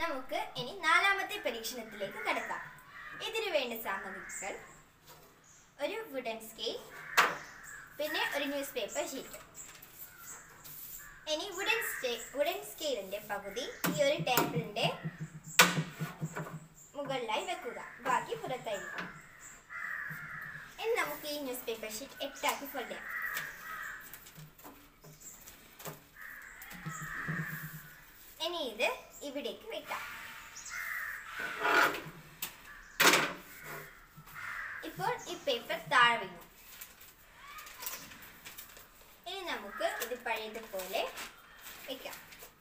നമുക്ക് ഇനി നാലാമത്തെ പരീക്ഷണത്തിലേക്ക് കടക്കാം ഇതിനു വേണ്ട സാമഗ്രികൾ ഒരു വുഡൻ സ്കെയിൽ പിന്നെ ഒരു ന്യൂസ് പേപ്പർ ഷീറ്റ് ഇനി വുഡൻ സ്റ്റേ വുഡൻ സ്കെയിലിന്റെ പകുതി ഈ ഒരു ടേബിളിന്റെ മുകളിലായി വെക്കുക ബാക്കി പുറത്തായിരിക്കും ഇനി നമുക്ക് ഈ ന്യൂസ് പേപ്പർ ഷീറ്റ് എട്ടാക്കി ഫോൾഡ് ചെയ്യാം ഇനി ഇത് ഇവിടേക്ക് വെക്കാം ഇപ്പോൾ ഈ പേപ്പർ താഴെ വീണു ഇനി നമുക്ക് ഇത് പഴയതുപോലെ വെക്കാം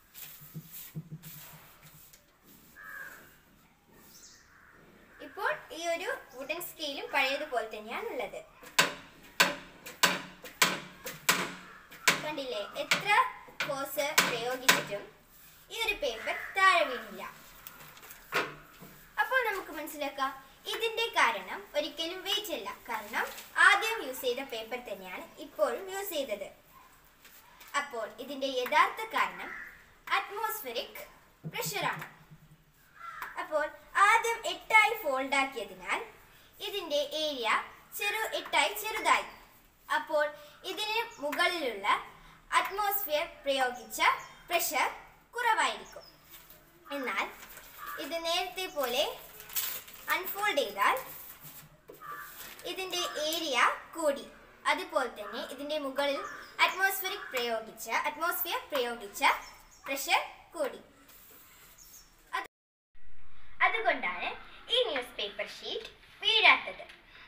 ഇപ്പോൾ ഈ ഒരു വുഡൻ സ്കെയിലും പഴയതുപോലെ തന്നെയാണ് ഉള്ളത് കണ്ടില്ലേ എത്ര ഫോഴ്സ് പ്രയോഗിച്ചിട്ടും ഈ ഒരു പേപ്പർ താഴെ വീണില്ല അപ്പോൾ നമുക്ക് മനസ്സിലാക്കാം ഇതിന്റെ കാരണം ഒരിക്കലും വെയിറ്റ് അല്ല കാരണം ആദ്യം യൂസ് ചെയ്ത പേപ്പർ തന്നെയാണ് ഇപ്പോഴും യൂസ് ചെയ്തത് അപ്പോൾ ഇതിന്റെ യഥാർത്ഥ കാരണം അറ്റ്മോസ്ഫിയറിക് പ്രഷറാണ് അപ്പോൾ ആദ്യം എട്ടായി ഫോൾഡ് ആക്കിയതിനാൽ ഇതിന്റെ ഏരിയ ചെറു എട്ടായി ചെറുതായി അപ്പോൾ ഇതിന് മുകളിലുള്ള അറ്റ്മോസ്ഫിയർ പ്രയോഗിച്ച പ്രഷർ കുറവായിരിക്കും എന്നാൽ ഇത് നേരത്തെ പോലെ അൺഫോൾഡ് ചെയ്താൽ ഇതിന്റെ ഏരിയ കൂടി അതുപോലെ തന്നെ ഇതിന്റെ മുകളിൽ അറ്റ്മോസ്ഫിയറിക് പ്രയോഗിച്ച അറ്റ്മോസ്ഫിയർ പ്രയോഗിച്ച പ്രഷർ കൂടി അത് അതുകൊണ്ടാണ് ഈ ന്യൂസ് പേപ്പർ ഷീറ്റ് വീഴാത്തത്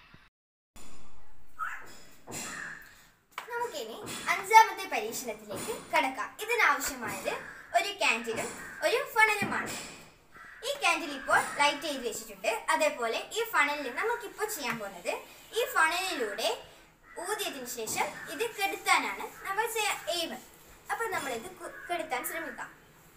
നമുക്കിനി അഞ്ചാമത്തെ പരീക്ഷണത്തിലേക്ക് കടക്കാം ഇതിനാവശ്യമായത് ഒരു ക്യാൻഡിലും ഒരു ഫണലുമാണ് ഈ ക്യാൻഡിൽ ഇപ്പോൾ ലൈറ്റ് ചെയ്ത് വെച്ചിട്ടുണ്ട് അതേപോലെ ഈ ഫണലിൽ നമുക്കിപ്പോൾ ചെയ്യാൻ പോകുന്നത് ഈ ഫണലിലൂടെ ഊതിയതിനു ശേഷം ഇത് കെടുത്താനാണ് നമ്മൾ എയിം അപ്പോൾ നമ്മളിത് കു- കെടുത്താൻ ശ്രമിക്കാം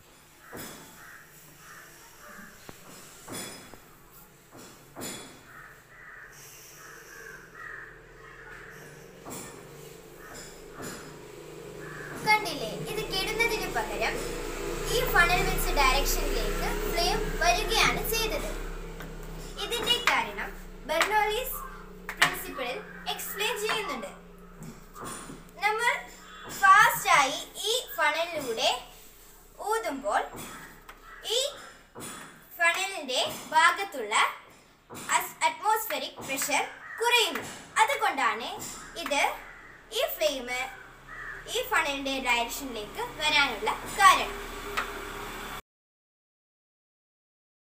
കണ്ടില്ലേ ഇത് കെടുന്നതിന് പകരം ഈ ഫണൽ വെച്ച ഡയറക്ഷനിലേക്ക് ഫ്ലെയിം വരികയാണ് ചെയ്തത് ഇതിന്റെ കാരണം ബെർണോളീസ് പ്രിൻസിപ്പിളിൽ എക്സ്പ്ലെയിൻ ചെയ്യുന്നുണ്ട് നമ്മൾ ഫാസ്റ്റ് ആയി ഈ ഫണലിലൂടെ ഊതുമ്പോൾ ഈ ഫണലിന്റെ ഭാഗത്തുള്ള അറ്റ്മോസ്ഫെറിക് പ്രഷർ കുറയുന്നു അതുകൊണ്ടാണ് ഇത് ഈ ഫ്ലെയിം ഈ ഫണലിന്റെ ഡയറക്ഷനിലേക്ക് വരാനുള്ള കാരണം